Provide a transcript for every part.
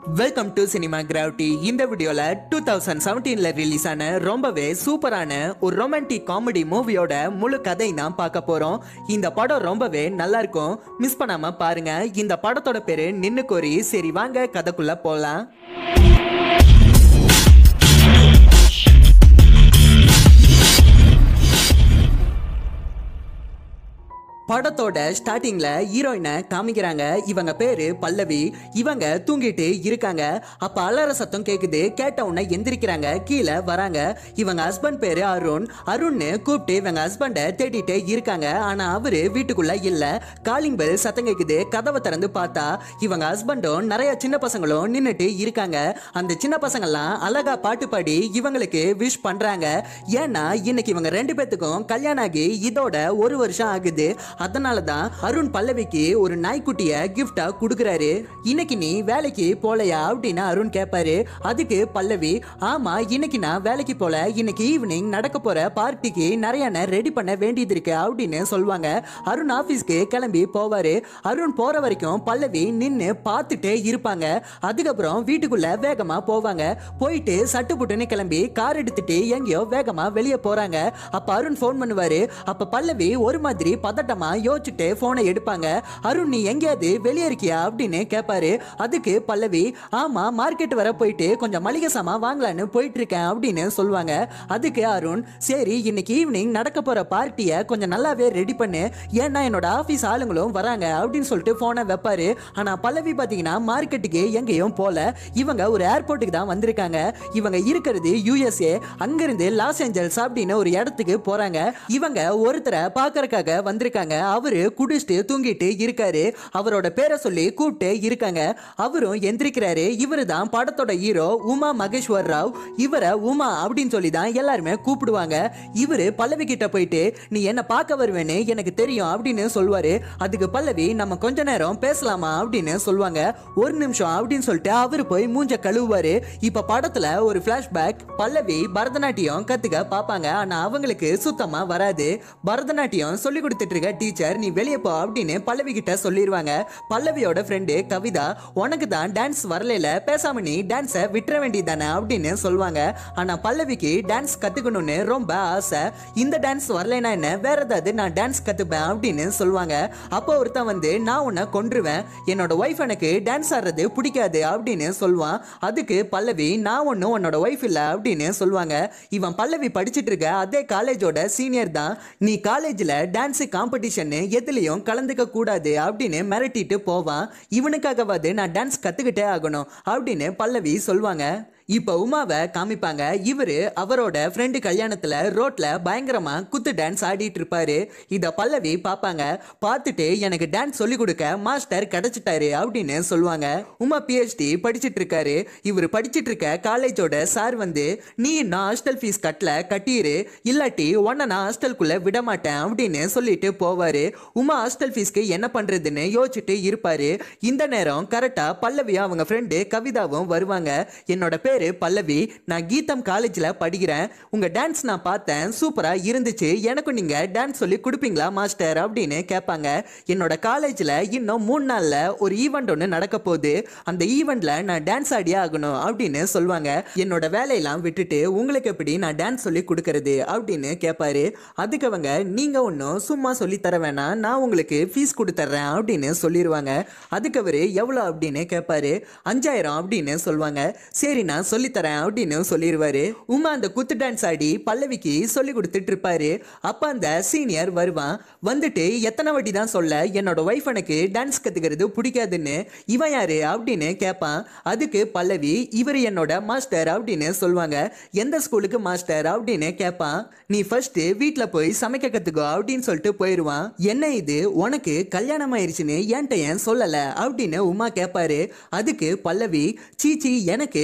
welcome to cinema gravity இந்த வீடியோல two thousand செவன்டீன்ல release ஆன ரொம்பவே சூப்பரான ஒரு ரொமான்டிக் காமெடி மூவியோட முழு கதை தான் பார்க்க போறோம் இந்த படம் ரொம்பவே நல்லா இருக்கும் மிஸ் பண்ணாம பாருங்க இந்த படத்தோட பேரு நின்னு கோரி சரி வாங்க கதைக்குள்ள போலாம் படத்தோட ஸ்டார்டிங்ல ஹீரோயினை காமிக்கிறாங்க இவங்க பேரு பல்லவி இவங்க தூங்கிட்டு இருக்காங்க அப்ப அலற சத்தம் கேக்குது கேட்ட உடனே எந்திரிக்கிறாங்க கீழே வராங்க இவங்க ஹஸ்பண்ட் பேரு அருண் அருண்னு கூப்பிட்டு இவங்க ஹஸ்பண்டை தேடிட்டே இருக்காங்க ஆனா அவரு வீட்டுக்குள்ள இல்ல காலிங் பெல் சத்தம் கேக்குது கதவை திறந்து பார்த்தா இவங்க ஹஸ்பண்டும் நிறைய சின்ன பசங்களும் நின்னுட்டு இருக்காங்க அந்த சின்ன பசங்கள்லாம் அழகா பாட்டு பாடி இவங்களுக்கு விஷ் பண்றாங்க ஏன்னா இன்னைக்கு இவங்க ரெண்டு பேத்துக்கும் கல்யாணம் ஆகி இதோட ஒரு வருஷம் ஆகுது அதனால தான் அருண் பல்லவிக்கு ஒரு நாய்க்குட்டிய கிஃப்டா கொடுக்குறாரு இன்னைக்கு நீ வேலைக்கு போலையா அப்படின்னு அருண் கேட்பாரு அதுக்கு பல்லவி ஆமா இன்னைக்கு நான் வேலைக்கு போல இன்னைக்கு ஈவினிங் நடக்க போற பார்ட்டிக்கு நிறைய ரெடி பண்ண வேண்டியது இருக்கு அப்படின்னு சொல்லுவாங்க அருண் ஆபீஸ்க்கு கிளம்பி போவாரு அருண் போற வரைக்கும் பல்லவி நின்னு பார்த்துட்டே இருப்பாங்க அதுக்கப்புறம் வீட்டுக்குள்ள வேகமா போவாங்க போயிட்டு சட்டு புட்டுன்னு கிளம்பி கார் எடுத்துட்டு எங்கேயோ வேகமா வெளியே போறாங்க அப்ப அருண் ஃபோன் பண்ணுவாரு அப்ப பல்லவி ஒரு மாதிரி பதட்டமா யோசிச்சுட்டு போனை எடுப்பாங்க அருண் நீ எங்கேயாவது வெளியே இருக்கியா அப்படின்னு கேட்பாரு அதுக்கு பல்லவி ஆமா மார்க்கெட் வர போயிட்டு கொஞ்சம் மளிகை சாமான் வாங்கலான்னு போயிட்டு இருக்கேன் அப்படின்னு சொல்லுவாங்க அதுக்கு அருண் சரி இன்னைக்கு ஈவினிங் நடக்க போற பார்ட்டியை கொஞ்சம் நல்லாவே ரெடி பண்ணு ஏன்னா என்னோட ஆபீஸ் ஆளுங்களும் வராங்க அப்படின்னு சொல்லிட்டு போனை வைப்பாரு ஆனா பல்லவி பாத்தீங்கன்னா மார்க்கெட்டுக்கு எங்கேயும் போல இவங்க ஒரு ஏர்போர்ட்டுக்கு தான் வந்திருக்காங்க இவங்க இருக்கிறது யூஎஸ்ஏ அங்கிருந்து லாஸ் ஏஞ்சல்ஸ் அப்படின்னு ஒரு இடத்துக்கு போறாங்க இவங்க ஒருத்தரை பார்க்கறதுக்காக வந்திருக்காங்க அவரு குடிச்சிட்டு தூங்கிட்டு இருக்காரு அவரோட பேரை சொல்லி கூப்பிட்டு இருக்காங்க அவரும் எந்திரிக்கிறாரு இவரு தான் படத்தோட ஹீரோ உமா மகேஸ்வர் ராவ் இவரை உமா அப்படின்னு சொல்லி தான் எல்லாருமே கூப்பிடுவாங்க இவரு பல்லவி கிட்ட போயிட்டு நீ என்ன பார்க்க வருவேன்னு எனக்கு தெரியும் அப்படின்னு சொல்லுவாரு அதுக்கு பல்லவி நம்ம கொஞ்ச நேரம் பேசலாமா அப்படின்னு சொல்லுவாங்க ஒரு நிமிஷம் அப்படின்னு சொல்லிட்டு அவரு போய் மூஞ்ச கழுவுவாரு இப்ப படத்துல ஒரு பிளாஷ்பேக் பல்லவி பரதநாட்டியம் கத்துக்க பார்ப்பாங்க ஆனா அவங்களுக்கு சுத்தமா வராது பரதநாட்டியம் சொல்லி கொடுத்துட்டு இருக்க டீச்சர் நீ வெளியே போ அப்படின்னு பல்லவி கிட்ட சொல்லிடுவாங்க பல்லவியோட ஃப்ரெண்டு கவிதா உனக்கு தான் டான்ஸ் வரல பேசாம நீ டான்ஸை விட்டுற வேண்டியதானே அப்படின்னு சொல்லுவாங்க ஆனா பல்லவிக்கு டான்ஸ் கத்துக்கணும்னு ரொம்ப ஆசை இந்த டான்ஸ் வரலைன்னா என்ன வேற ஏதாவது நான் டான்ஸ் கத்துப்பேன் அப்படின்னு சொல்லுவாங்க அப்போ ஒருத்தன் வந்து நான் உன்னை கொன்றுவேன் என்னோட ஒய்ஃப் எனக்கு டான்ஸ் ஆடுறது பிடிக்காது அப்படின்னு சொல்லுவான் அதுக்கு பல்லவி நான் ஒன்றும் உன்னோட ஒய்ஃப் இல்லை அப்படின்னு சொல்லுவாங்க இவன் பல்லவி படிச்சிட்டு இருக்க அதே காலேஜோட சீனியர் தான் நீ காலேஜில் டான்ஸு காம்படிஷன் எதுலேயும் கலந்துக்க கூடாது அப்படின்னு மிரட்டிட்டு போவான் இவனுக்காகவாது நான் டான்ஸ் கற்றுக்கிட்டே ஆகணும் அப்படின்னு பல்லவி சொல்லுவாங்க இப்போ உமாவை காமிப்பாங்க இவரு அவரோட ஃப்ரெண்டு கல்யாணத்துல ரோட்ல பயங்கரமா குத்து டான்ஸ் ஆடிட்டு இருப்பாரு இத பல்லவி பார்ப்பாங்க பார்த்துட்டு எனக்கு டான்ஸ் சொல்லி கொடுக்க மாஸ்டர் கிடைச்சிட்டாரு அப்படின்னு சொல்லுவாங்க உமா பிஹெச்டி படிச்சிட்டு இருக்காரு இவர் படிச்சிட்டு இருக்க காலேஜோட சார் வந்து நீ நான் ஹாஸ்டல் ஃபீஸ் கட்டல கட்டிரு இல்லாட்டி உன்னை நான் ஹாஸ்டலுக்குள்ள விட மாட்டேன் அப்படின்னு சொல்லிட்டு போவாரு உமா ஹாஸ்டல் ஃபீஸ்க்கு என்ன பண்றதுன்னு யோசிச்சுட்டு இருப்பாரு இந்த நேரம் கரெக்டா பல்லவியும் அவங்க ஃப்ரெண்டு கவிதாவும் வருவாங்க என்னோட பேரு பல்லவி நான் கீதம் காலேஜில் படிக்கிறேன் உங்க டான்ஸ் நான் பார்த்தேன் சூப்பரா இருந்துச்சு எனக்கும் நீங்க டான்ஸ் சொல்லி கொடுப்பீங்களா மாஸ்டர் அப்படின்னு கேட்பாங்க என்னோட காலேஜில் இன்னும் மூணு நாள்ல ஒரு ஈவெண்ட் ஒன்று நடக்க போகுது அந்த ஈவெண்ட்ல நான் டான்ஸ் ஆடியே ஆகணும் அப்படின்னு சொல்லுவாங்க என்னோட வேலையெல்லாம் விட்டுட்டு உங்களுக்கு எப்படி நான் டான்ஸ் சொல்லி கொடுக்கறது அப்படின்னு கேட்பாரு அதுக்கு அவங்க நீங்க ஒன்றும் சும்மா சொல்லி தர வேணாம் நான் உங்களுக்கு ஃபீஸ் கொடுத்துட்றேன் அப்படின்னு சொல்லிடுவாங்க அதுக்கு அவரு எவ்வளோ அப்படின்னு கேட்பாரு அஞ்சாயிரம் அப்படின்னு சொல்லுவாங்க சரி நான் சொல்லித்தரேன் அப்படின்னு சொல்லிடுவாரு உமா அந்த குத்து டான்ஸ் ஆடி பல்லவிக்கு சொல்லி கொடுத்துட்டு இருப்பாரு அப்ப அந்த சீனியர் வருவான் வந்துட்டு எத்தனை வாட்டி தான் சொல்ல என்னோட ஒய்ஃப் எனக்கு டான்ஸ் கத்துக்கிறது பிடிக்காதுன்னு இவன் யாரு அப்படின்னு கேட்பான் அதுக்கு பல்லவி இவர் என்னோட மாஸ்டர் அப்படின்னு சொல்லுவாங்க எந்த ஸ்கூலுக்கு மாஸ்டர் அப்படின்னு கேட்பான் நீ ஃபர்ஸ்ட் வீட்டில் போய் சமைக்க கத்துக்கோ அப்படின்னு சொல்லிட்டு போயிடுவான் என்ன இது உனக்கு கல்யாணம் ஆயிருச்சுன்னு என்கிட்ட ஏன் சொல்லல அப்படின்னு உமா கேட்பாரு அதுக்கு பல்லவி சீச்சி எனக்கு கல்யாணம்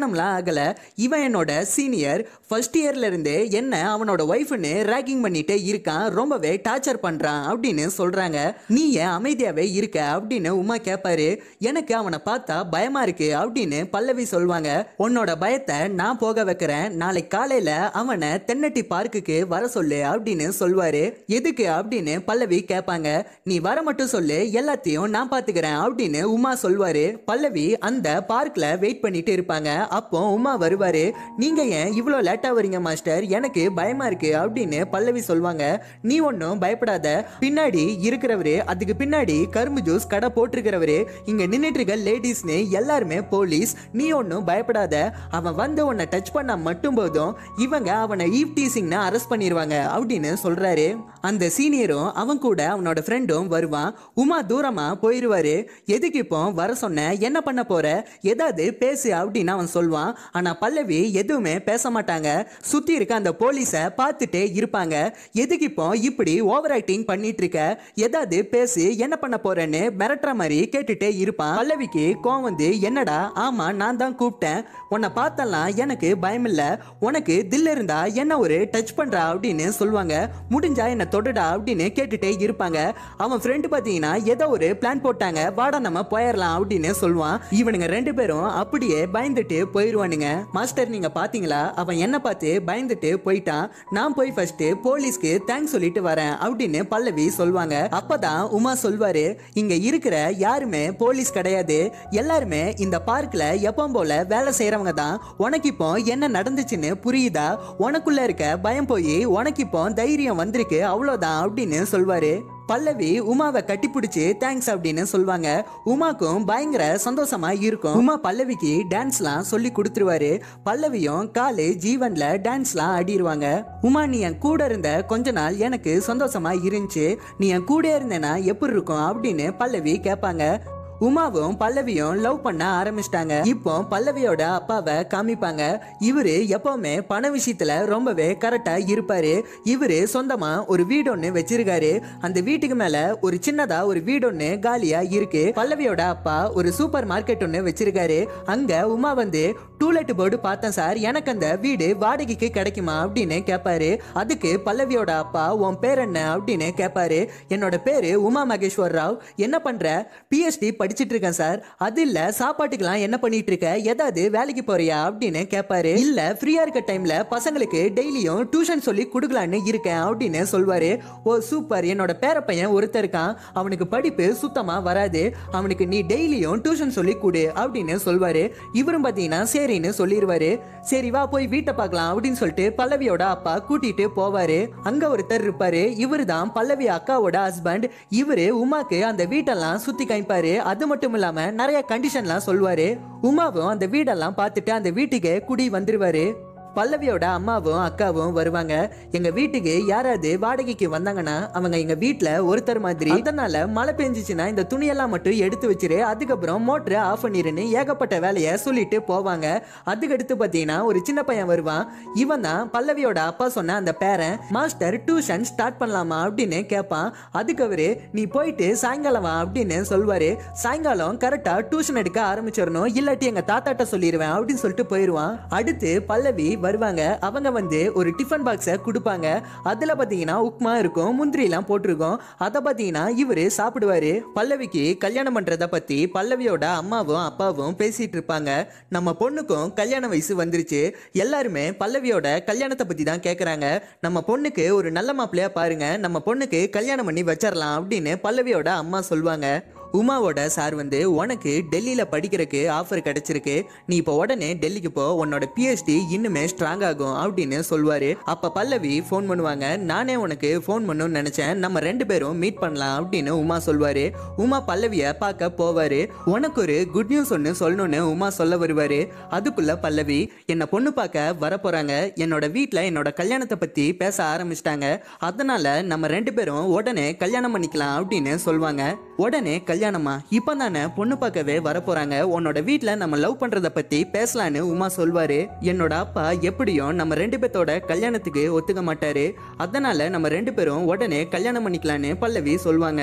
கல்யாணம்லாம் ஆகல இவன் என்னோட சீனியர் ஃபர்ஸ்ட் இயர்ல இருந்தே என்ன அவனோட ஒய்ஃப்னு ரேக்கிங் பண்ணிட்டே இருக்கான் ரொம்பவே டார்ச்சர் பண்றான் அப்படின்னு சொல்றாங்க நீ ஏன் அமைதியாவே இருக்க அப்படின்னு உமா கேட்பாரு எனக்கு அவனை பார்த்தா பயமா இருக்கு அப்படின்னு பல்லவி சொல்லுவாங்க உன்னோட பயத்தை நான் போக வைக்கிறேன் நாளைக்கு காலையில அவனை தென்னட்டி பார்க்குக்கு வர சொல்லு அப்படின்னு சொல்வாரு எதுக்கு அப்படின்னு பல்லவி கேட்பாங்க நீ வர மட்டும் சொல்லு எல்லாத்தையும் நான் பாத்துக்கிறேன் அப்படின்னு உமா சொல்வாரு பல்லவி அந்த பார்க்ல வெயிட் பண்ணிட்டு இருப்பாங்க அப்போ உமா வருவாரு நீங்க ஏன் இவ்வளோ லேட்டா வரீங்க மாஸ்டர் எனக்கு பயமா இருக்கு அப்படின்னு பல்லவி சொல்வாங்க நீ ஒன்றும் பயப்படாத பின்னாடி இருக்கிறவரு அதுக்கு பின்னாடி கரும்பு ஜூஸ் கடை போட்டிருக்கிறவரு இங்க நின்னுட்டு இருக்க லேடிஸ்னு எல்லாருமே போலீஸ் நீ ஒன்றும் பயப்படாத அவன் வந்து உன்னை டச் பண்ணா மட்டும் போதும் இவங்க அவனை ஈவ் டீசிங்னு அரெஸ்ட் பண்ணிடுவாங்க அப்படின்னு சொல்றாரு அந்த சீனியரும் அவன் கூட அவனோட ஃப்ரெண்டும் வருவான் உமா தூரமா போயிருவாரு எதுக்கு இப்போ வர சொன்ன என்ன பண்ண போற ஏதாவது பேசு அப்படின்னு அவன் சொல்வான் ஆனா பல்லவி எதுவுமே பேச மாட்டாங்க சுத்தி இருக்க அந்த போலீஸை பார்த்துட்டே இருப்பாங்க எதுக்கு இப்போ இப்படி ஓவர் ஆக்டிங் பண்ணிட்டு இருக்க ஏதாவது பேசு என்ன பண்ண போறேன்னு மிரட்டுற மாதிரி கேட்டுட்டே இருப்பான் பல்லவிக்கு கோவம் வந்து என்னடா ஆமா நான் தான் கூப்பிட்டேன் உன்னை பார்த்தலாம் எனக்கு பயம் இல்ல உனக்கு தில் இருந்தா என்ன ஒரு டச் பண்றா அப்படின்னு சொல்லுவாங்க முடிஞ்சா என்ன தொடுடா அப்படின்னு கேட்டுட்டே இருப்பாங்க அவன் ஃப்ரெண்டு பார்த்தீங்கன்னா ஏதோ ஒரு பிளான் போட்டாங்க வாடா நம்ம போயிடலாம் அப்படின்னு சொல்லுவான் இவனுங்க ரெண்டு பேரும் அப்படியே பயந்துட்டு போயிடுவானுங்க மாஸ்டர் நீங்க பாத்தீங்களா அவன் என்ன பார்த்து பயந்துட்டு போயிட்டான் நான் போய் ஃபர்ஸ்ட் போலீஸ்க்கு தேங்க்ஸ் சொல்லிட்டு வரேன் அப்படின்னு பல்லவி சொல்லுவாங்க அப்பதான் உமா சொல்வாரு இங்க இருக்கிற யாருமே போலீஸ் கிடையாது எல்லாருமே இந்த பார்க்ல எப்பவும் போல வேலை செய்யறவங்க தான் உனக்கு இப்போ என்ன நடந்துச்சுன்னு புரியுதா உனக்குள்ள இருக்க பயம் போய் உனக்கு இப்போ தைரியம் வந்திருக்கு அவ்வளோதான் அப்படின்னு சொல்வாரு பல்லவி உமாவை கட்டிப்பிடிச்சு தேங்க்ஸ் அப்படின்னு சொல்லுவாங்க உமாக்கும் பயங்கர சந்தோஷமா இருக்கும் உமா பல்லவிக்கு டான்ஸ்லாம் சொல்லி கொடுத்துருவாரு பல்லவியும் காலு ஜீவன்ல டான்ஸ்லாம் ஆடிடுவாங்க உமா நீ என் கூட இருந்த கொஞ்ச நாள் எனக்கு சந்தோஷமா இருந்துச்சு நீ என் கூட இருந்தேனா எப்படி இருக்கும் அப்படின்னு பல்லவி கேட்பாங்க உமாவும் பல்லவியும் லவ் பண்ண ஆரம்பிச்சிட்டாங்க இப்போ பல்லவியோட அப்பாவை காமிப்பாங்க இவரு எப்பவுமே பண விஷயத்துல ரொம்பவே கரெக்டா இருப்பாரு இவரு சொந்தமா ஒரு வீடு ஒண்ணு வச்சிருக்காரு அந்த வீட்டுக்கு மேல ஒரு சின்னதா ஒரு வீடு ஒண்ணு காலியா இருக்கு பல்லவியோட அப்பா ஒரு சூப்பர் மார்க்கெட் ஒண்ணு வச்சிருக்காரு அங்க உமா வந்து டூலெட் போர்டு பார்த்தேன் சார் எனக்கு அந்த வீடு வாடகைக்கு கிடைக்குமா அப்படின்னு கேட்பாரு அதுக்கு பல்லவியோட அப்பா உன் பேர் என்ன அப்படின்னு கேட்பாரு என்னோட பேரு உமா மகேஸ்வர் ராவ் என்ன பண்ற பிஎஸ்டி படிச்சிட்டு இருக்கேன் சார் அது இல்ல சாப்பாட்டுக்கெல்லாம் என்ன பண்ணிட்டு இருக்க ஏதாவது வேலைக்கு போறியா அப்படின்னு கேட்பாரு இல்ல ஃப்ரீயா இருக்க டைம்ல பசங்களுக்கு டெய்லியும் டியூஷன் சொல்லி கொடுக்கலான்னு இருக்கேன் அப்படின்னு சொல்வாரு ஓ சூப்பர் என்னோட பேர பையன் ஒருத்தர் இருக்கான் அவனுக்கு படிப்பு சுத்தமா வராது அவனுக்கு நீ டெய்லியும் டியூஷன் சொல்லி கொடு அப்படின்னு சொல்வாரு இவரும் பாத்தீங்கன்னா சரின்னு சொல்லிடுவாரு சரி வா போய் வீட்டை பார்க்கலாம் அப்படின்னு சொல்லிட்டு பல்லவியோட அப்பா கூட்டிட்டு போவாரு அங்க ஒருத்தர் இருப்பாரு இவரு தான் பல்லவி அக்காவோட ஹஸ்பண்ட் இவரு உமாக்கு அந்த வீட்டெல்லாம் சுத்தி காமிப்பாரு அது மட்டும் இல்லாம நிறைய கண்டிஷன்லாம் சொல்வாரு உமாவும் அந்த வீடெல்லாம் பார்த்துட்டு அந்த வீட்டுக்கு குடி வந்துருவாரு பல்லவியோட அம்மாவும் அக்காவும் வருவாங்க எங்க வீட்டுக்கு யாராவது வாடகைக்கு வந்தாங்கன்னா அவங்க எங்க வீட்ல ஒருத்தர் மாதிரி அதனால மழை பெஞ்சிச்சுன்னா இந்த துணியெல்லாம் மட்டும் எடுத்து வச்சிரு அதுக்கப்புறம் மோட்டரை ஆஃப் பண்ணிருன்னு ஏகப்பட்ட வேலையை சொல்லிட்டு போவாங்க அதுக்கடுத்து பாத்தீங்கன்னா ஒரு சின்ன பையன் வருவான் இவன் தான் பல்லவியோட அப்பா சொன்ன அந்த பேரன் மாஸ்டர் டியூஷன் ஸ்டார்ட் பண்ணலாமா அப்படின்னு கேட்பான் அதுக்கு அவரு நீ போயிட்டு சாயங்காலம் வா அப்படின்னு சொல்வாரு சாயங்காலம் கரெக்டா டியூஷன் எடுக்க ஆரம்பிச்சிடணும் இல்லாட்டி எங்க தாத்தாட்ட சொல்லிடுவேன் அப்படின்னு சொல்லிட்டு போயிடுவான் அடுத்து பல்லவி வருவாங்க அவங்க வந்து ஒரு டிஃபன் பாக்ஸை கொடுப்பாங்க அதுல பாத்தீங்கன்னா உப்மா இருக்கும் முந்திரி எல்லாம் போட்டிருக்கும் அதை பாத்தீங்கன்னா இவரு சாப்பிடுவாரு பல்லவிக்கு கல்யாணம் பண்றத பத்தி பல்லவியோட அம்மாவும் அப்பாவும் பேசிட்டு இருப்பாங்க நம்ம பொண்ணுக்கும் கல்யாண வயசு வந்துருச்சு எல்லாருமே பல்லவியோட கல்யாணத்தை பத்தி தான் கேக்குறாங்க நம்ம பொண்ணுக்கு ஒரு நல்ல மாப்பிள்ளையா பாருங்க நம்ம பொண்ணுக்கு கல்யாணம் பண்ணி வச்சிடலாம் அப்படின்னு பல்லவியோட அம்மா சொல்லுவாங்க உமாவோட சார் வந்து உனக்கு டெல்லியில படிக்கிறதுக்கு ஆஃபர் கிடைச்சிருக்கு நீ இப்போ உடனே டெல்லிக்கு போ உன்னோட பிஎஸ்டி இன்னுமே ஸ்ட்ராங் ஆகும் அப்படின்னு சொல்வாரு அப்ப பல்லவி ஃபோன் பண்ணுவாங்க நானே உனக்கு ஃபோன் பண்ணணும்னு நினைச்சேன் நம்ம ரெண்டு பேரும் மீட் பண்ணலாம் அப்படின்னு உமா சொல்வாரு உமா பல்லவிய பார்க்க போவாரு உனக்கு ஒரு குட் நியூஸ் ஒன்று சொல்லணும்னு உமா சொல்ல வருவாரு அதுக்குள்ள பல்லவி என்னை பொண்ணு பார்க்க வர போறாங்க என்னோட வீட்டில் என்னோட கல்யாணத்தை பத்தி பேச ஆரம்பிச்சிட்டாங்க அதனால நம்ம ரெண்டு பேரும் உடனே கல்யாணம் பண்ணிக்கலாம் அப்படின்னு சொல்லுவாங்க உடனே கல்யாணமா இப்போ தானே பொண்ணு பார்க்கவே வர போறாங்க உன்னோட வீட்டில் நம்ம லவ் பண்றத பத்தி பேசலான்னு உமா சொல்வாரு என்னோட அப்பா எப்படியும் நம்ம ரெண்டு பேர்த்தோட கல்யாணத்துக்கு ஒத்துக்க மாட்டாரு அதனால நம்ம ரெண்டு பேரும் உடனே கல்யாணம் பண்ணிக்கலான்னு பல்லவி சொல்லுவாங்க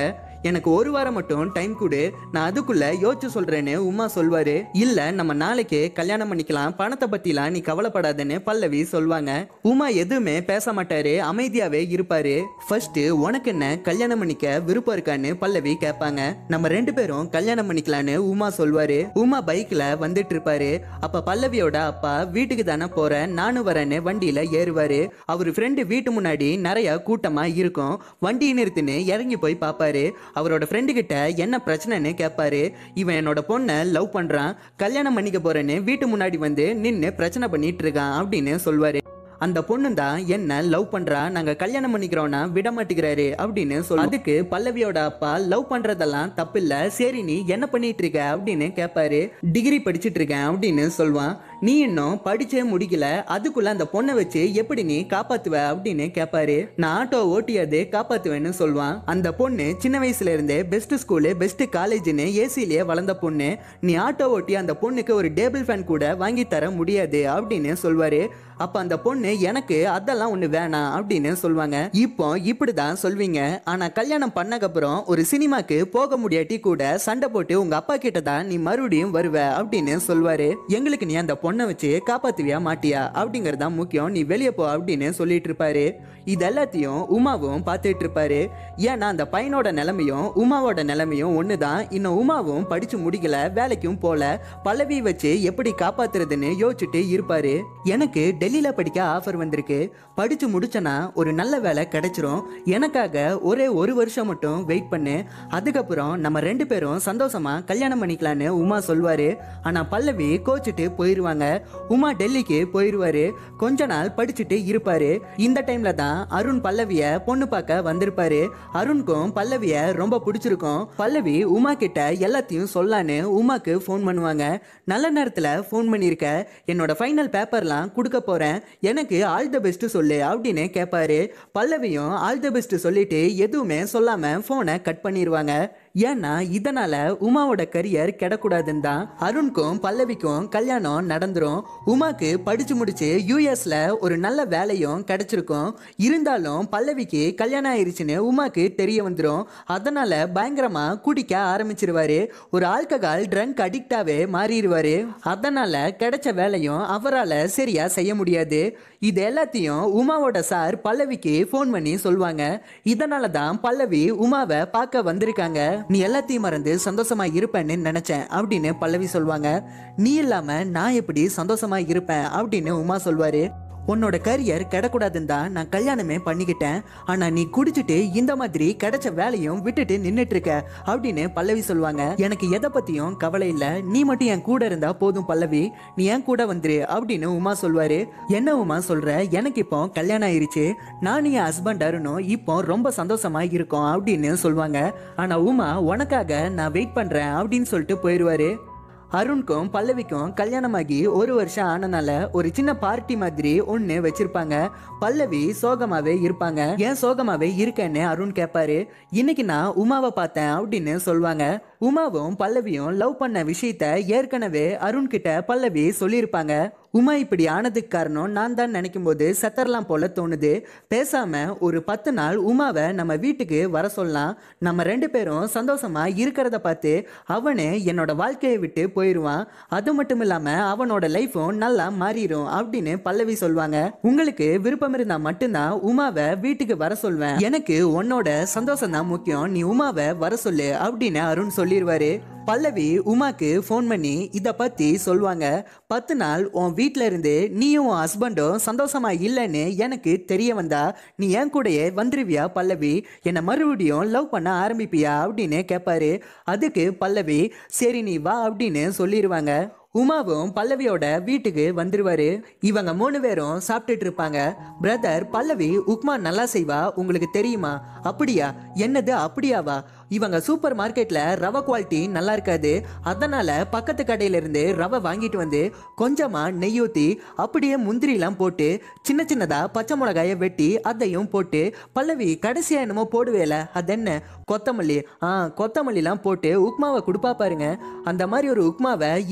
எனக்கு ஒரு வாரம் மட்டும் டைம் கொடு நான் அதுக்குள்ள யோசிச்சு சொல்றேன்னு உமா சொல்வாரு இல்ல நம்ம நாளைக்கு கல்யாணம் பண்ணிக்கலாம் பணத்தை பத்திலாம் நீ கவலைப்படாதன்னு பல்லவி சொல்வாங்க உமா எதுவுமே பேச மாட்டாரு அமைதியாவே இருப்பாரு ஃபர்ஸ்ட் உனக்கு என்ன கல்யாணம் பண்ணிக்க விருப்பம் இருக்கான்னு பல்லவி கேட்பாங்க நம்ம ரெண்டு பேரும் கல்யாணம் பண்ணிக்கலான்னு உமா சொல்வாரு உமா பைக்ல வந்துட்டு இருப்பாரு அப்ப பல்லவியோட அப்பா வீட்டுக்கு தானே போறேன் நானும் வரேன்னு வண்டியில ஏறுவாரு அவர் ஃப்ரெண்டு வீட்டு முன்னாடி நிறைய கூட்டமா இருக்கும் வண்டி நிறுத்தின்னு இறங்கி போய் பார்ப்பாரு அவரோட ஃப்ரெண்டு கிட்ட என்ன பிரச்சனைன்னு கேட்பாரு இவன் என்னோட பொண்ணை லவ் பண்றான் கல்யாணம் பண்ணிக்க போறேன்னு வீட்டு முன்னாடி வந்து நின்று பிரச்சனை பண்ணிட்டு இருக்கான் அப்படின்னு சொல்வாரு அந்த பொண்ணு தான் என்ன லவ் பண்றா நாங்க கல்யாணம் பண்ணிக்கிறோம்னா விட மாட்டேங்கிறாரு அப்படின்னு சொல்லு அதுக்கு பல்லவியோட அப்பா லவ் பண்றதெல்லாம் தப்பில்ல சரி நீ என்ன பண்ணிட்டு இருக்க அப்படின்னு கேட்பாரு டிகிரி படிச்சிட்டு இருக்கேன் அப்படின்னு சொல்வான் நீ இன்னும் படிச்சே முடிக்கல அதுக்குள்ள அந்த பொண்ணை வச்சு எப்படி நீ காப்பாத்துவ அப்படின்னு கேட்பாரு நான் ஆட்டோ ஓட்டியாது காப்பாத்துவேன்னு சொல்வான் அந்த பொண்ணு சின்ன வயசுல இருந்தே பெஸ்ட் ஸ்கூலு பெஸ்ட் காலேஜ்னு ஏசிலேயே வளர்ந்த பொண்ணு நீ ஆட்டோ ஓட்டி அந்த பொண்ணுக்கு ஒரு டேபிள் ஃபேன் கூட வாங்கி தர முடியாது அப்படின்னு சொல்வாரு அப்ப அந்த பொண்ணு எனக்கு அதெல்லாம் ஒண்ணு வேணாம் அப்படின்னு சொல்லுவாங்க இப்போ இப்படிதான் சொல்வீங்க ஆனா கல்யாணம் பண்ணக்கப்புறம் ஒரு சினிமாக்கு போக முடியாட்டி கூட சண்டை போட்டு உங்க அப்பா கிட்ட தான் நீ மறுபடியும் வருவ அப்படின்னு சொல்வாரு எங்களுக்கு நீ அந்த பொண்ணை வச்சு காப்பாத்துவியா மாட்டியா அப்படிங்கறது தான் முக்கியம் நீ வெளியே போ அப்படின்னு சொல்லிட்டு இருப்பாரு இது எல்லாத்தையும் உமாவும் பார்த்துட்டு இருப்பாரு ஏன்னா அந்த பையனோட நிலைமையும் உமாவோட நிலைமையும் ஒண்ணுதான் இன்னும் உமாவும் படிச்சு முடிக்கல வேலைக்கும் போல பல்லவி வச்சு எப்படி காப்பாத்துறதுன்னு யோசிச்சுட்டு இருப்பாரு எனக்கு டெல்லியில படிக்க ஆஃபர் வந்திருக்கு படிச்சு முடிச்சனா ஒரு நல்ல வேலை கிடைச்சிரும் எனக்காக ஒரே ஒரு வருஷம் மட்டும் வெயிட் பண்ணு அதுக்கப்புறம் நம்ம ரெண்டு பேரும் சந்தோஷமா கல்யாணம் பண்ணிக்கலான்னு உமா சொல்வாரு ஆனா பல்லவி கோச்சிட்டு போயிருவாங்க உமா டெல்லிக்கு போயிருவாரு கொஞ்ச நாள் படிச்சுட்டு இருப்பாரு இந்த டைம்ல தான் அருண் பல்லவிய பொண்ணு பார்க்க வந்திருப்பாரு அருணுக்கும் பல்லவிய ரொம்ப பிடிச்சிருக்கும் பல்லவி உமா கிட்ட எல்லாத்தையும் சொல்லான்னு உமாக்கு ஃபோன் பண்ணுவாங்க நல்ல நேரத்துல ஃபோன் பண்ணியிருக்க என்னோட ஃபைனல் பேப்பர்லாம் கொடுக்க போறேன் எனக்கு ஆல் த பெஸ்ட் சொல்லு அப்படின்னு கேட்பாரு பல்லவியும் ஆல் த பெஸ்ட் சொல்லிட்டு எதுவுமே சொல்லாம போனை கட் பண்ணிடுவாங்க ஏன்னா இதனால உமாவோட கரியர் கெடக்கூடாதுன்னு தான் அருணுக்கும் பல்லவிக்கும் கல்யாணம் நடந்துரும் உமாக்கு படிச்சு முடிச்சு யூஎஸ்ல ஒரு நல்ல வேலையும் கிடைச்சிருக்கும் இருந்தாலும் பல்லவிக்கு கல்யாணம் ஆயிருச்சுன்னு உமாக்கு தெரிய வந்துடும் அதனால பயங்கரமா குடிக்க ஆரம்பிச்சிருவாரு ஒரு ஆல்கஹால் ட்ரங்க் அடிக்டாவே மாறிடுவாரு அதனால கிடைச்ச வேலையும் அவரால் சரியா செய்ய முடியாது இது எல்லாத்தையும் உமாவோட சார் பல்லவிக்கு ஃபோன் பண்ணி சொல்லுவாங்க இதனால தான் பல்லவி உமாவை பார்க்க வந்திருக்காங்க நீ எல்லாத்தையும் மறந்து சந்தோஷமா இருப்பேன்னு நினைச்சேன் அப்படின்னு பல்லவி சொல்லுவாங்க நீ இல்லாம நான் எப்படி சந்தோஷமா இருப்பேன் அப்படின்னு உமா சொல்வாரு உன்னோட கரியர் கிடக்கூடாதுன்னு தான் நான் கல்யாணமே பண்ணிக்கிட்டேன் ஆனா நீ குடிச்சிட்டு இந்த மாதிரி கிடைச்ச வேலையும் விட்டுட்டு நின்னுட்டு இருக்க அப்படின்னு பல்லவி சொல்லுவாங்க எனக்கு எதை பத்தியும் கவலை இல்ல நீ மட்டும் என் கூட இருந்தா போதும் பல்லவி நீ என் கூட வந்துரு அப்படின்னு உமா சொல்வாரு என்ன உமா சொல்ற எனக்கு இப்போ கல்யாணம் ஆயிருச்சு நான் என் ஹஸ்பண்ட் அருணும் இப்போ ரொம்ப சந்தோஷமா இருக்கோம் அப்படின்னு சொல்லுவாங்க ஆனா உமா உனக்காக நான் வெயிட் பண்றேன் அப்படின்னு சொல்லிட்டு போயிடுவாரு அருணுக்கும் பல்லவிக்கும் கல்யாணமாகி ஒரு வருஷம் ஆனனால ஒரு சின்ன பார்ட்டி மாதிரி ஒன்று வச்சிருப்பாங்க பல்லவி சோகமாவே இருப்பாங்க ஏன் சோகமாவே இருக்கேன்னு அருண் கேட்பாரு இன்னைக்கு நான் உமாவை பார்த்தேன் அப்படின்னு சொல்லுவாங்க உமாவும் பல்லவியும் லவ் பண்ண விஷயத்த ஏற்கனவே அருண் கிட்ட பல்லவி சொல்லியிருப்பாங்க உமா இப்படி ஆனதுக்கு காரணம் நான் தான் நினைக்கும் போது செத்தரலாம் போல தோணுது பேசாம ஒரு பத்து நாள் உமாவை நம்ம வீட்டுக்கு வர சொல்லலாம் நம்ம ரெண்டு பேரும் சந்தோஷமா இருக்கிறத பார்த்து அவனே என்னோட வாழ்க்கையை விட்டு போயிடுவான் அது மட்டும் இல்லாம அவனோட லைஃபும் நல்லா மாறிடும் அப்படின்னு பல்லவி சொல்லுவாங்க உங்களுக்கு விருப்பம் இருந்தா மட்டும்தான் உமாவை வீட்டுக்கு வர சொல்வேன் எனக்கு உன்னோட சந்தோஷம் தான் முக்கியம் நீ உமாவை வர சொல்லு அப்படின்னு அருண் சொல்லிடுவாரு பல்லவி உமாக்கு ஃபோன் பண்ணி இதை பத்தி சொல்லுவாங்க பத்து நாள் உன் வீட்டில இருந்து நீயும் உன் ஹஸ்பண்டும் சந்தோஷமா இல்லைன்னு எனக்கு தெரிய வந்தா நீ என் கூடயே வந்துருவியா பல்லவி என்னை மறுபடியும் லவ் பண்ண ஆரம்பிப்பியா அப்படின்னு கேட்பாரு அதுக்கு பல்லவி சரி நீ வா அப்படின்னு சொல்லிடுவாங்க உமாவும் பல்லவியோட வீட்டுக்கு வந்துருவாரு இவங்க மூணு பேரும் சாப்பிட்டுட்டு இருப்பாங்க பிரதர் பல்லவி உப்மா நல்லா செய்வா உங்களுக்கு தெரியுமா அப்படியா என்னது அப்படியாவா இவங்க சூப்பர் மார்க்கெட்ல ரவை குவாலிட்டி நல்லா இருக்காது அதனால பக்கத்து கடையில இருந்து ரவை வாங்கிட்டு வந்து கொஞ்சமா நெய் ஊத்தி அப்படியே முந்திரிலாம் போட்டு சின்ன சின்னதா பச்சை மிளகாய வெட்டி அதையும் போட்டு பல்லவி கடைசியா என்னமோ போடுவேல அது என்ன கொத்தமல்லி ஆ கொத்தமல்லிலாம் போட்டு உப்மாவை கொடுப்பா பாருங்க அந்த மாதிரி ஒரு உப்மாவை இது வரைக்கும்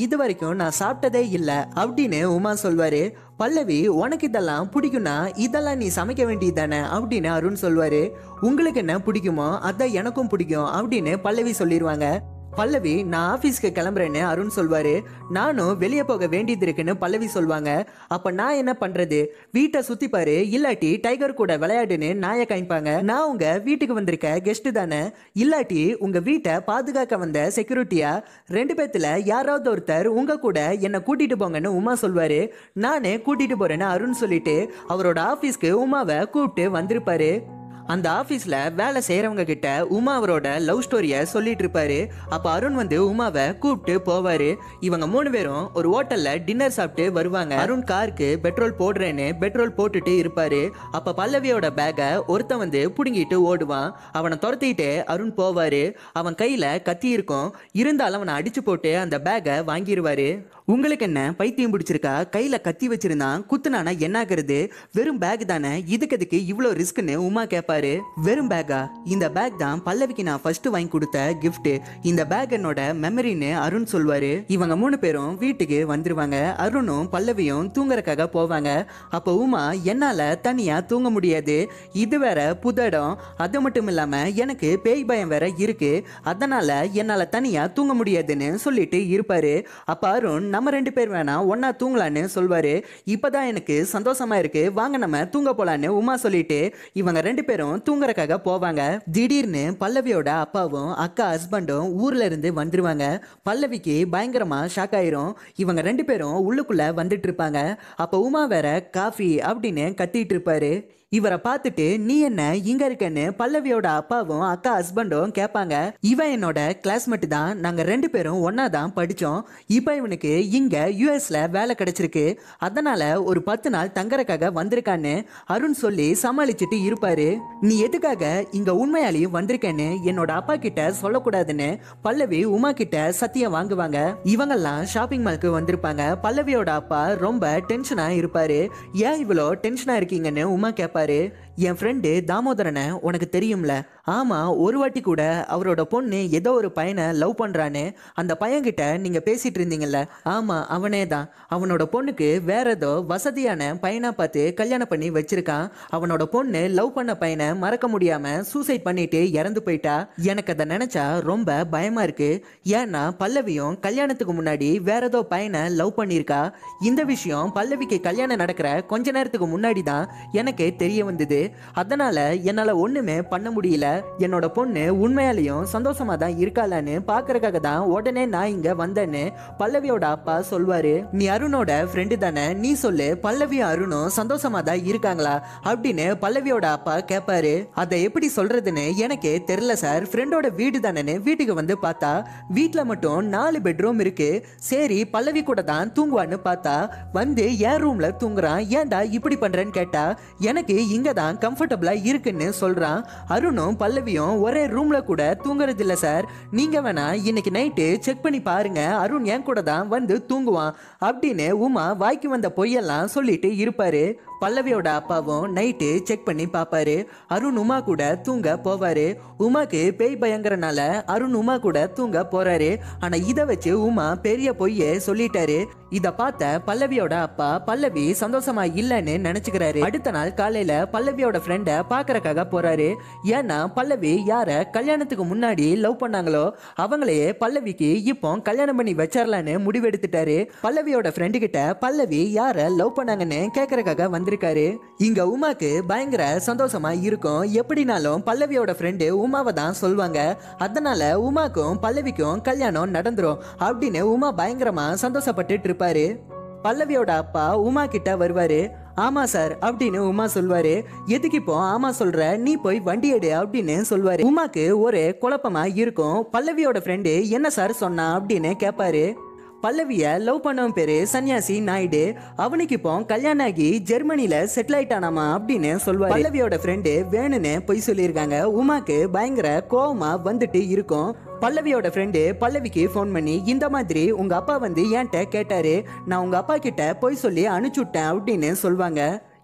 வரைக்கும் நான் சாப்பிட்டதே இல்லை அப்படின்னு உமா சொல்வாரு பல்லவி உனக்கு இதெல்லாம் பிடிக்கும்னா இதெல்லாம் நீ சமைக்க வேண்டியது தானே அப்படின்னு அருண் சொல்வாரு உங்களுக்கு என்ன பிடிக்குமோ அதான் எனக்கும் பிடிக்கும் அப்படின்னு பல்லவி சொல்லிடுவாங்க பல்லவி நான் ஆஃபீஸ்க்கு கிளம்புறேன்னு அருண் சொல்வாரு நானும் வெளியே போக வேண்டியது இருக்குன்னு பல்லவி சொல்வாங்க அப்ப நான் என்ன பண்றது வீட்டை சுத்தி பாரு இல்லாட்டி டைகர் கூட விளையாடுன்னு நாயை காமிப்பாங்க நான் உங்க வீட்டுக்கு வந்திருக்க கெஸ்ட் தானே இல்லாட்டி உங்க வீட்டை பாதுகாக்க வந்த செக்யூரிட்டியா ரெண்டு பேத்துல யாராவது ஒருத்தர் உங்க கூட என்னை கூட்டிட்டு போங்கன்னு உமா சொல்வாரு நானே கூட்டிட்டு போறேன்னு அருண் சொல்லிட்டு அவரோட ஆபீஸ்க்கு உமாவை கூப்பிட்டு வந்திருப்பாரு அந்த ஆபீஸ்ல வேலை செய்யறவங்க கிட்ட உமா அவரோட லவ் ஸ்டோரிய சொல்லிட்டு இருப்பாரு அப்ப அருண் வந்து உமாவை கூப்பிட்டு போவாரு இவங்க மூணு பேரும் ஒரு ஹோட்டல்ல டின்னர் சாப்பிட்டு வருவாங்க அருண் காருக்கு பெட்ரோல் போடுறேன்னு பெட்ரோல் போட்டுட்டு இருப்பாரு அப்ப பல்லவியோட பேக்கை ஒருத்தன் வந்து புடுங்கிட்டு ஓடுவான் அவனை துரத்திட்டு அருண் போவாரு அவன் கையில கத்தி இருக்கும் இருந்தாலும் அவனை அடிச்சு போட்டு அந்த பேக்கை வாங்கிடுவாரு உங்களுக்கு என்ன பைத்தியம் பிடிச்சிருக்கா கையில கத்தி வச்சிருந்தான் குத்துனானா என்ன ஆகுறது வெறும் பேக் தானே இதுக்கு எதுக்கு இவ்வளோ ரிஸ்க்னு உமா கேட்பாரு வெறும் பேக்கா இந்த பேக் தான் பல்லவிக்கு நான் ஃபர்ஸ்ட் வாங்கி கொடுத்த gift இந்த பேக் என்னோட மெமரின்னு அருண் சொல்வாரு இவங்க மூணு பேரும் வீட்டுக்கு வந்துருவாங்க அருணும் பல்லவியும் தூங்குறக்காக போவாங்க அப்போ உமா என்னால தனியா தூங்க முடியாது இது வேற புது இடம் அது மட்டும் இல்லாம எனக்கு பேய் பயம் வேற இருக்கு அதனால என்னால தனியா தூங்க முடியாதுன்னு சொல்லிட்டு இருப்பாரு அப்ப அருண் நம்ம ரெண்டு பேர் வேணா ஒன்னா தூங்கலான்னு சொல்வாரு இப்பதான் எனக்கு சந்தோஷமா இருக்கு வாங்க நம்ம தூங்க போலான்னு உமா சொல்லிட்டு இவங்க ரெண்டு பேரும் தூங்குறக்காக போவாங்க திடீர்னு பல்லவியோட அப்பாவும் அக்கா ஹஸ்பண்டும் ஊர்ல இருந்து வந்துருவாங்க பல்லவிக்கு பயங்கரமா ஷாக் ஆயிரும் இவங்க ரெண்டு பேரும் உள்ளுக்குள்ள வந்துட்டு இருப்பாங்க அப்ப உமா வேற காஃபி அப்படின்னு கத்திட்டு இருப்பாரு இவரை பார்த்துட்டு நீ என்ன இங்க இருக்கன்னு பல்லவியோட அப்பாவும் அக்கா ஹஸ்பண்டும் கேட்பாங்க இவன் என்னோட கிளாஸ்மேட் தான் நாங்க ரெண்டு பேரும் ஒன்னா தான் படிச்சோம் இப்போ இவனுக்கு இங்க யூஎஸ்ல வேலை கிடைச்சிருக்கு அதனால ஒரு பத்து நாள் தங்கறக்காக வந்திருக்கான்னு அருண் சொல்லி சமாளிச்சுட்டு இருப்பாரு நீ எதுக்காக இங்க உண்மையாலையும் வந்திருக்கேன்னு என்னோட அப்பா கிட்ட சொல்லக்கூடாதுன்னு பல்லவி உமா கிட்ட சத்தியம் வாங்குவாங்க இவங்கெல்லாம் ஷாப்பிங் மால்க்கு வந்திருப்பாங்க பல்லவியோட அப்பா ரொம்ப டென்ஷனா இருப்பாரு ஏன் இவ்வளோ டென்ஷனா இருக்கீங்கன்னு உமா கேட்பாரு என் ஃப்ரெண்டு தாமோதரனை உனக்கு தெரியும்ல ஆமா ஒரு வாட்டி கூட அவரோட பொண்ணு ஏதோ ஒரு பையனை லவ் பண்றான்னு அந்த பையன்கிட்ட நீங்க பேசிட்டு இருந்தீங்கல்ல ஆமா அவனே தான் அவனோட பொண்ணுக்கு வேற ஏதோ வசதியான பையனா பார்த்து கல்யாணம் பண்ணி வச்சிருக்கான் அவனோட பொண்ணு லவ் பண்ண பையனை மறக்க முடியாம சூசைட் பண்ணிட்டு இறந்து போயிட்டா எனக்கு அதை நினைச்சா ரொம்ப பயமா இருக்கு ஏன்னா பல்லவியும் கல்யாணத்துக்கு முன்னாடி வேற ஏதோ பையனை லவ் பண்ணியிருக்கா இந்த விஷயம் பல்லவிக்கு கல்யாணம் நடக்கிற கொஞ்ச நேரத்துக்கு முன்னாடி தான் எனக்கு தெரிய வந்தது அதனால என்னால ஒண்ணுமே பண்ண முடியல என்னோட பொண்ணு உண்மையாலையும் சந்தோஷமா தான் இருக்காளான்னு பாக்குறதுக்காக தான் உடனே நான் இங்க வந்தேன்னு பல்லவியோட அப்பா சொல்வாரு நீ அருணோட ஃப்ரெண்டு தானே நீ சொல்லு பல்லவியும் அருணும் சந்தோஷமா தான் இருக்காங்களா அப்படின்னு பல்லவியோட அப்பா கேட்பாரு அதை எப்படி சொல்றதுன்னு எனக்கே தெரியல சார் ஃப்ரெண்டோட வீடு தானேன்னு வீட்டுக்கு வந்து பார்த்தா வீட்டில் மட்டும் நாலு பெட்ரூம் இருக்கு சரி பல்லவி கூட தான் தூங்குவான்னு பார்த்தா வந்து என் ரூம்ல தூங்குறான் ஏன்டா இப்படி பண்றேன்னு கேட்டா எனக்கு இங்க தான் கம்ஃபர்டபுளா இருக்குன்னு சொல்றான் அருணும் பல்லவியும் ஒரே ரூம்ல கூட தூங்குறது இல்ல சார் நீங்க வேணா இன்னைக்கு நைட்டு செக் பண்ணி பாருங்க அருண் என் கூட தான் வந்து தூங்குவான் அப்படின்னு உமா வாய்க்கு வந்த பொய்யெல்லாம் சொல்லிட்டு இருப்பாரு பல்லவியோட அப்பாவும் நைட்டு செக் பண்ணி பார்ப்பாரு அருண் உமா கூட தூங்க போவாரு உமாக்கு பேய் பயங்கரனால அருண் உமா கூட தூங்க போறாரு ஆனா இதை வச்சு உமா பெரிய பொய்ய சொல்லிட்டாரு இத பார்த்த பல்லவியோட அப்பா பல்லவி சந்தோஷமா இல்லைன்னு நினைச்சுக்கிறாரு அடுத்த நாள் காலையில பல்லவியோட ஃப்ரெண்ட பாக்குறக்காக போறாரு ஏன்னா பல்லவி யார கல்யாணத்துக்கு முன்னாடி லவ் பண்ணாங்களோ அவங்களையே பல்லவிக்கு இப்போ கல்யாணம் பண்ணி வச்சிடலான்னு முடிவெடுத்துட்டாரு பல்லவியோட ஃப்ரெண்டு கிட்ட பல்லவி யார லவ் பண்ணாங்கன்னு கேட்கறக்காக வந்திருக்காரு இங்க உமாக்கு பயங்கர சந்தோஷமா இருக்கும் எப்படினாலும் பல்லவியோட ஃப்ரெண்டு உமாவை தான் சொல்லுவாங்க அதனால உமாக்கும் பல்லவிக்கும் கல்யாணம் நடந்துரும் அப்படின்னு உமா பயங்கரமா சந்தோஷப்பட்டுட்டு இருப்பாரு பல்லவியோட அப்பா உமா கிட்ட வருவாரு ஆமா சார் அப்படின்னு உமா சொல்வாரு எதுக்கு இப்போ ஆமா சொல்ற நீ போய் வண்டி எடு அப்படின்னு சொல்வாரு உமாக்கு ஒரு குழப்பமா இருக்கும் பல்லவியோட ஃப்ரெண்டு என்ன சார் சொன்னா அப்படின்னு கேட்பாரு பல்லவிய லவ் பண்ணவன் பேரு சன்யாசி நாயுடு அவனுக்கு இப்போ கல்யாணம் ஆகி ஜெர்மனில செட்டில் ஆயிட்டானாமா அப்படின்னு சொல்லுவாரு பல்லவியோட ஃப்ரெண்டு வேணும்னு பொய் சொல்லியிருக்காங்க உமாக்கு பயங்கர கோவமா வந்துட்டு இருக்கும் பல்லவியோட ஃப்ரெண்டு பல்லவிக்கு ஃபோன் பண்ணி இந்த மாதிரி உங்க அப்பா வந்து என்கிட்ட கேட்டாரு நான் உங்க அப்பா கிட்ட பொய் சொல்லி அனுப்பிச்சுட்டேன் அப்படின்னு சொல்லுவாங்க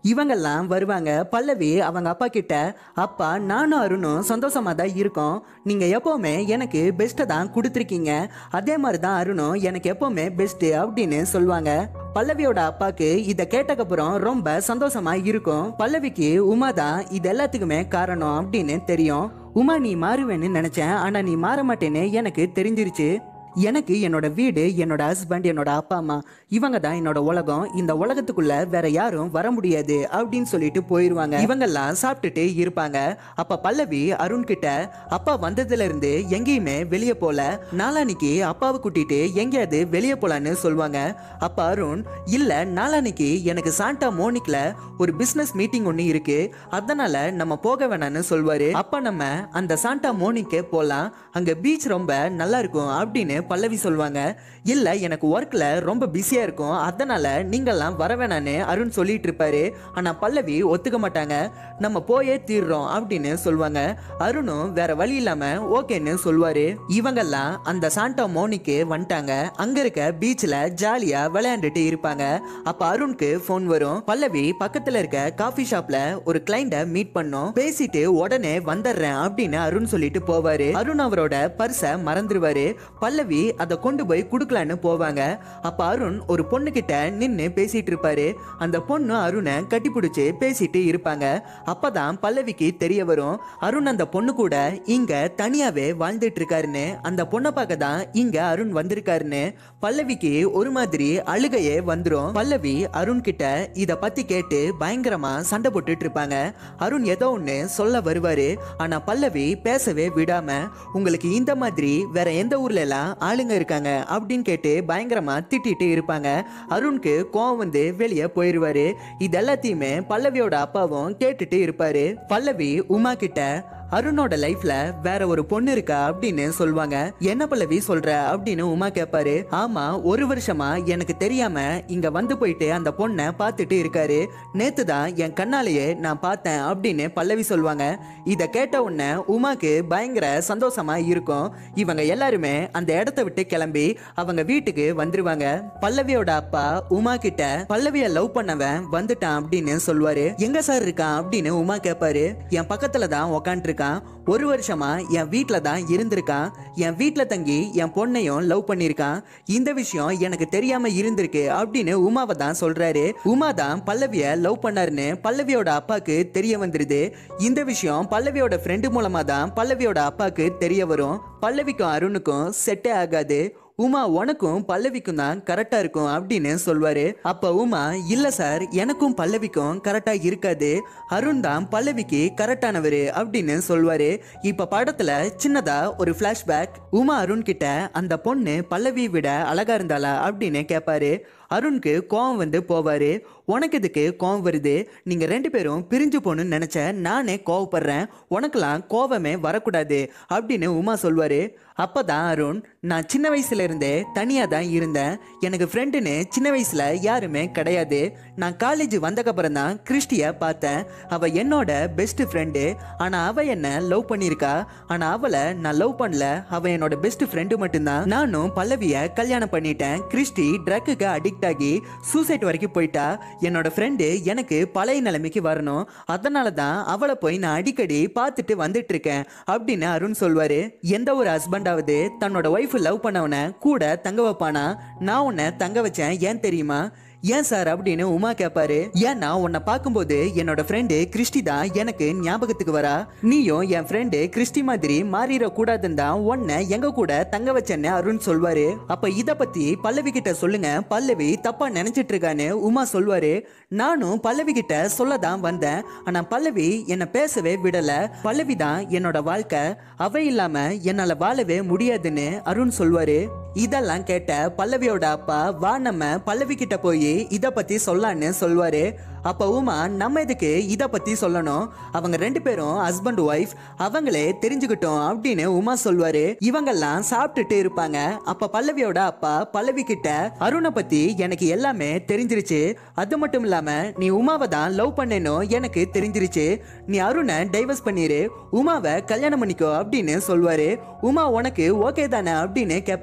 இவங்கெல்லாம் வருவாங்க பல்லவி அவங்க அப்பா கிட்ட அப்பா நானும் அருணும் சந்தோஷமா தான் இருக்கோம் நீங்க எப்பவுமே எனக்கு பெஸ்ட்டை தான் கொடுத்துருக்கீங்க அதே மாதிரி தான் அருணும் எனக்கு எப்பவுமே பெஸ்ட் அப்படின்னு சொல்லுவாங்க பல்லவியோட அப்பாக்கு இதை கேட்டக்கப்புறம் ரொம்ப சந்தோஷமா இருக்கும் பல்லவிக்கு உமா தான் இது எல்லாத்துக்குமே காரணம் அப்படின்னு தெரியும் உமா நீ மாறுவேன்னு நினைச்சேன் ஆனா நீ மாற மாட்டேன்னு எனக்கு தெரிஞ்சிருச்சு எனக்கு என்னோட வீடு என்னோட ஹஸ்பண்ட் என்னோட அப்பா அம்மா இவங்க தான் என்னோட உலகம் இந்த உலகத்துக்குள்ள வேற யாரும் வர முடியாது அப்படின்னு சொல்லிட்டு போயிருவாங்க இவங்கெல்லாம் சாப்பிட்டுட்டு இருப்பாங்க அப்ப பல்லவி அருண் கிட்ட அப்பா வந்ததுல இருந்து எங்கேயுமே வெளியே போல நாளானிக்கு அப்பாவை கூட்டிட்டு எங்கேயாவது வெளியே போலான்னு சொல்லுவாங்க அப்ப அருண் இல்ல நாளானிக்கு எனக்கு சாண்டா மோனிக்ல ஒரு பிசினஸ் மீட்டிங் ஒன்று இருக்கு அதனால நம்ம போக வேணாம்னு சொல்வாரு அப்ப நம்ம அந்த சாண்டா மோனிக்கே போலாம் அங்க பீச் ரொம்ப நல்லா இருக்கும் அப்படின்னு பல்லவி சொல்லுவாங்க இல்ல எனக்கு ஒர்க்ல ரொம்ப பிஸியா இருக்கும் அதனால நீங்கெல்லாம் வர வேணான்னு அருண் சொல்லிட்டு இருப்பாரு ஆனா பல்லவி ஒத்துக்க மாட்டாங்க நம்ம போயே தீர்றோம் அப்படின்னு சொல்லுவாங்க அருணும் வேற வழி இல்லாம ஓகேன்னு சொல்லுவாரு இவங்கெல்லாம் அந்த சாண்டா மோனிக்கு வந்துட்டாங்க அங்க இருக்க பீச்ல ஜாலியா விளையாண்டுட்டு இருப்பாங்க அப்ப அருணுக்கு ஃபோன் வரும் பல்லவி பக்கத்துல இருக்க காஃபி ஷாப்ல ஒரு கிளைண்ட மீட் பண்ணோம் பேசிட்டு உடனே வந்துடுறேன் அப்படின்னு அருண் சொல்லிட்டு போவாரு அருண் அவரோட பர்ஸ மறந்துடுவாரு பல்லவி அதை கொண்டு போய் குடுக்கலான்னு போவாங்க அப்ப அருண் ஒரு பொண்ணு கிட்ட நின்னு பேசிட்டு இருப்பாரு அந்த பொண்ணு அருணை கட்டி பிடிச்சு பேசிட்டு இருப்பாங்க அப்பதான் பல்லவிக்கு தெரிய வரும் அருண் அந்த பொண்ணு கூட இங்க தனியாவே வாழ்ந்துட்டு இருக்காருன்னு அந்த பொண்ணை பார்க்க தான் இங்க அருண் வந்திருக்காருன்னு பல்லவிக்கு ஒரு மாதிரி அழுகையே வந்துரும் பல்லவி அருண் கிட்ட இத பத்தி கேட்டு பயங்கரமா சண்டை போட்டுட்டு இருப்பாங்க அருண் ஏதோ ஒண்ணு சொல்ல வருவாரு ஆனா பல்லவி பேசவே விடாம உங்களுக்கு இந்த மாதிரி வேற எந்த ஊர்ல எல்லாம் ஆளுங்க இருக்காங்க அப்படின்னு கேட்டு பயங்கரமா திட்டிட்டு இருப்பாங்க அருண்க்கு கோவம் வந்து வெளியே போயிருவாரு இது எல்லாத்தையுமே பல்லவியோட அப்பாவும் கேட்டுட்டு இருப்பாரு பல்லவி உமா கிட்ட அருணோட லைஃப்ல வேற ஒரு பொண்ணு இருக்கா அப்படின்னு சொல்லுவாங்க என்ன பல்லவி சொல்ற அப்படின்னு உமா கேட்பாரு ஆமா ஒரு வருஷமா எனக்கு தெரியாம இங்க வந்து போயிட்டு அந்த பொண்ணை பார்த்துட்டு இருக்காரு நேத்து தான் என் கண்ணாலேயே நான் பார்த்தேன் அப்படின்னு பல்லவி சொல்லுவாங்க இத கேட்ட உடனே உமாக்கு பயங்கர சந்தோஷமா இருக்கும் இவங்க எல்லாருமே அந்த இடத்த விட்டு கிளம்பி அவங்க வீட்டுக்கு வந்துருவாங்க பல்லவியோட அப்பா உமா கிட்ட பல்லவிய லவ் பண்ணவன் வந்துட்டான் அப்படின்னு சொல்லுவாரு எங்க சார் இருக்கான் அப்படின்னு உமா கேட்பாரு என் பக்கத்துல தான் உக்காந்துருக்கான் ஒரு வருஷமா என் வீட்டில் தான் இருந்திருக்கான் என் வீட்டில் தங்கி என் பொண்ணையும் லவ் பண்ணியிருக்கான் இந்த விஷயம் எனக்கு தெரியாம இருந்திருக்கு அப்படின்னு உமாவை தான் சொல்றாரு உமா தான் பல்லவிய லவ் பண்ணாருன்னு பல்லவியோட அப்பாக்கு தெரிய வந்துருது இந்த விஷயம் பல்லவியோட ஃப்ரெண்டு மூலமா தான் பல்லவியோட அப்பாக்கு தெரிய வரும் பல்லவிக்கும் அருணுக்கும் செட்டே ஆகாது உமா உனக்கும் பல்லவிக்கும் தான் கரெக்டா இருக்கும் அப்படின்னு சொல்வாரு அப்ப உமா இல்ல சார் எனக்கும் பல்லவிக்கும் கரெக்டா இருக்காது அருண் தான் பல்லவிக்கு கரெக்டானவரு அப்படின்னு சொல்வாரு இப்ப படத்துல சின்னதா ஒரு பிளாஷ்பேக் உமா அருண் கிட்ட அந்த பொண்ணு பல்லவியை விட அழகா இருந்தாளா அப்படின்னு கேட்பாரு அருண்க்கு கோவம் வந்து போவாரு உனக்கு எதுக்கு கோவம் வருது நீங்க ரெண்டு பேரும் பிரிஞ்சு போகணும்னு நினைச்ச நானே கோவப்படுறேன் உனக்கெல்லாம் கோவமே வரக்கூடாது அப்படின்னு உமா சொல்வாரு அப்பதான் அருண் நான் சின்ன வயசுல இருந்தே தனியா தான் இருந்தேன் எனக்கு ஃப்ரெண்டுன்னு சின்ன வயசுல யாருமே கிடையாது நான் காலேஜ் வந்தக்கப்புறம் தான் கிறிஸ்டிய பார்த்தேன் அவ என்னோட பெஸ்ட் ஃப்ரெண்டு ஆனா அவ என்ன லவ் பண்ணியிருக்கா ஆனா அவளை நான் லவ் பண்ணல அவ என்னோட பெஸ்ட் ஃப்ரெண்டு மட்டும்தான் நானும் பல்லவிய கல்யாணம் பண்ணிட்டேன் கிறிஸ்டி ட்ரக்குக்கு அடிக்ட் ஆகி சூசைட் வரைக்கும் போயிட்டா என்னோட ஃப்ரெண்டு எனக்கு பழைய நிலைமைக்கு வரணும் அதனால தான் அவளை போய் நான் அடிக்கடி பார்த்துட்டு வந்துட்டு இருக்கேன் அப்படின்னு அருண் சொல்வாரு எந்த ஒரு ஹஸ்பண்டாவது தன்னோட ஒய்ஃப் லவ் பண்ணவனை கூட தங்க வைப்பானா நான் உன்னை தங்க வச்சேன் ஏன் தெரியுமா ஏன் சார் அப்படின்னு உமா கேட்பாரு ஏன்னா உன்னை பார்க்கும்போது என்னோட ஃப்ரெண்டு கிறிஸ்டி தான் எனக்கு ஞாபகத்துக்கு வரா நீயும் என் ஃப்ரெண்டு கிறிஸ்டி மாதிரி மாறிட கூடாதுன்னு தான் உன்னை எங்க கூட தங்க வச்சேன்னு அருண் சொல்வாரு அப்ப இத பத்தி பல்லவி கிட்ட சொல்லுங்க பல்லவி தப்பா நினைச்சிட்டு இருக்கான்னு உமா சொல்வாரு நானும் பல்லவி கிட்ட சொல்ல தான் வந்தேன் ஆனா பல்லவி என்னை பேசவே விடல பல்லவி தான் என்னோட வாழ்க்கை அவ இல்லாம என்னால வாழவே முடியாதுன்னு அருண் சொல்வாரு இதெல்லாம் கேட்ட பல்லவியோட அப்பா வா நம்ம பல்லவி கிட்ட போய் இத பத்தி சொல்லான்னு சொல்வாரு அப்ப உமா நம்ம எதுக்கு இத பத்தி சொல்லணும் அவங்க ரெண்டு பேரும் ஹஸ்பண்ட் ஒய்ஃப் அவங்களே தெரிஞ்சுக்கிட்டோம் அப்படின்னு உமா சொல்வாரு இவங்கெல்லாம் சாப்பிட்டுட்டு இருப்பாங்க அப்ப பல்லவியோட அப்பா பல்லவி கிட்ட அருணை பத்தி எனக்கு எல்லாமே தெரிஞ்சிருச்சு அது மட்டும் இல்லாம நீ உமாவை தான் லவ் பண்ணேனோ எனக்கு தெரிஞ்சிருச்சு நீ அருணை டைவர்ஸ் பண்ணிரு உமாவை கல்யாணம் பண்ணிக்கோ அப்படின்னு சொல்வாரு உமா உனக்கு ஓகே தானே அப்படின்னு கேட்பாரு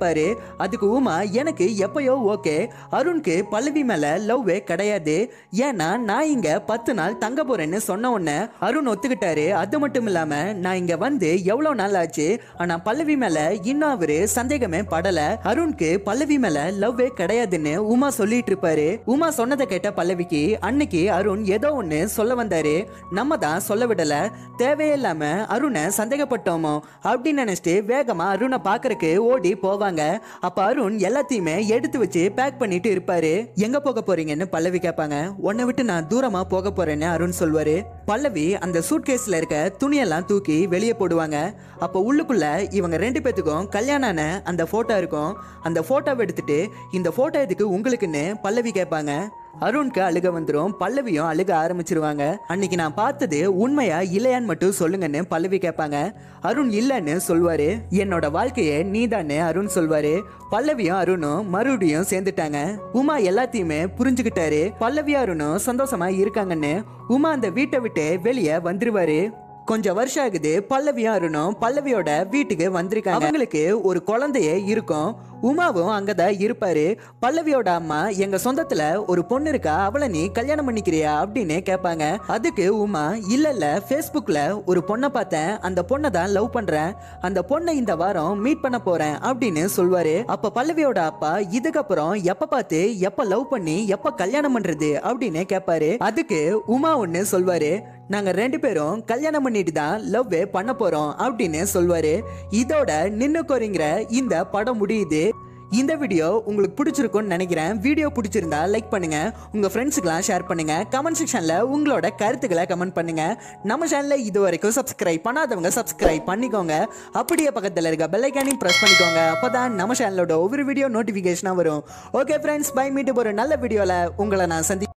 அதுக்கு உமா எனக்கு எப்பயோ ஓகே அருணுக்கு பல்லவி மேல லவ்வே கிடையாது ஏன்னா நான் இங்க பத்து நாள் தங்க போறேன்னு சொன்ன உடனே அருண் ஒத்துக்கிட்டாரு அது மட்டும் இல்லாம நான் இங்க வந்து எவ்வளவு நாள் ஆச்சு ஆனா பல்லவி மேல இன்னும் அவரு சந்தேகமே படல அருணுக்கு பல்லவி மேல லவ்வே கிடையாதுன்னு உமா சொல்லிட்டு இருப்பாரு உமா சொன்னதை கேட்ட பல்லவிக்கு அன்னைக்கு அருண் ஏதோ ஒண்ணு சொல்ல வந்தாரு நம்ம தான் சொல்ல விடல தேவையில்லாம அருணை சந்தேகப்பட்டோமோ அப்படின்னு நினைச்சிட்டு வேகமா அருணை பாக்குறதுக்கு ஓடி போவாங்க அப்ப அருண் எல்லாத்தையுமே எடுத்து வச்சு பேக் பண்ணிட்டு இருப்பாரு எங்க போக போறீங்கன்னு பல்லவி கேட்பாங்க உன்னை விட்டு நான் தூரமா போக போறேன்னு அருண் சொல்வாரு பல்லவி அந்த சூட்கேஸ்ல இருக்க துணியெல்லாம் தூக்கி வெளியே போடுவாங்க அப்போ உள்ளுக்குள்ள இவங்க ரெண்டு பேத்துக்கும் கல்யாணம் ஆன அந்த போட்டோ இருக்கும் அந்த போட்டோவை எடுத்துட்டு இந்த போட்டோ எதுக்கு உங்களுக்குன்னு பல்லவி கேட்பாங்க அருண்க்கு அழுக வந்துரும் பல்லவியும் அழுக ஆரம்பிச்சிருவாங்க அன்னைக்கு நான் பார்த்தது உண்மையா இல்லையான்னு மட்டும் சொல்லுங்கன்னு பல்லவி கேட்பாங்க அருண் இல்லைன்னு சொல்வாரு என்னோட வாழ்க்கையே நீதான்னு அருண் சொல்வாரு பல்லவியும் அருணும் மறுபடியும் சேர்ந்துட்டாங்க உமா எல்லாத்தையுமே புரிஞ்சுக்கிட்டாரு பல்லவி அருணும் சந்தோஷமா இருக்காங்கன்னு உமா அந்த வீட்டை விட்டு வெளியே வந்துருவாரு கொஞ்சம் வருஷம் ஆகுது பல்லவியும் அருணும் பல்லவியோட வீட்டுக்கு வந்திருக்காங்க அவங்களுக்கு ஒரு குழந்தையே இருக்கும் உமாவும் அங்கதான் இருப்பாரு பல்லவியோட அம்மா எங்க சொந்தத்துல ஒரு பொண்ணு இருக்கா அவளை நீ கல்யாணம் பண்ணிக்கிறியா அப்படின்னு கேட்பாங்க அதுக்கு உமா இல்ல இல்ல ஃபேஸ்புக்ல ஒரு பொண்ணை பார்த்தேன் அந்த பொண்ணை தான் லவ் பண்றேன் அந்த பொண்ணை இந்த வாரம் மீட் பண்ண போறேன் அப்படின்னு சொல்வாரு அப்ப பல்லவியோட அப்பா இதுக்கப்புறம் எப்ப பார்த்து எப்ப லவ் பண்ணி எப்ப கல்யாணம் பண்றது அப்படின்னு கேட்பாரு அதுக்கு உமா ஒண்ணு சொல்வாரு நாங்க ரெண்டு பேரும் கல்யாணம் பண்ணிட்டு தான் லவ்வே பண்ண போறோம் அப்படின்னு சொல்வாரு இதோட நின்னு கோரிங்கிற இந்த படம் முடியுது இந்த வீடியோ உங்களுக்கு பிடிச்சிருக்கும்னு நினைக்கிறேன் வீடியோ பிடிச்சிருந்தா லைக் பண்ணுங்க உங்க ஃப்ரெண்ட்ஸுக்கெல்லாம் ஷேர் பண்ணுங்க கமெண்ட் செக்ஷன்ல உங்களோட கருத்துக்களை கமெண்ட் பண்ணுங்க நம்ம சேனலை இது வரைக்கும் சப்ஸ்கிரைப் பண்ணாதவங்க சப்ஸ்கிரைப் பண்ணிக்கோங்க அப்படியே பக்கத்தில் இருக்க பெல்லைக்கானையும் ப்ரெஸ் பண்ணிக்கோங்க அப்பதான் நம்ம சேனலோட ஒவ்வொரு வீடியோ நோட்டிஃபிகேஷனாக வரும் ஓகே ஃப்ரெண்ட்ஸ் பை மீட்டு ஒரு நல்ல வீடியோவில் உங்களை நான் சந்தி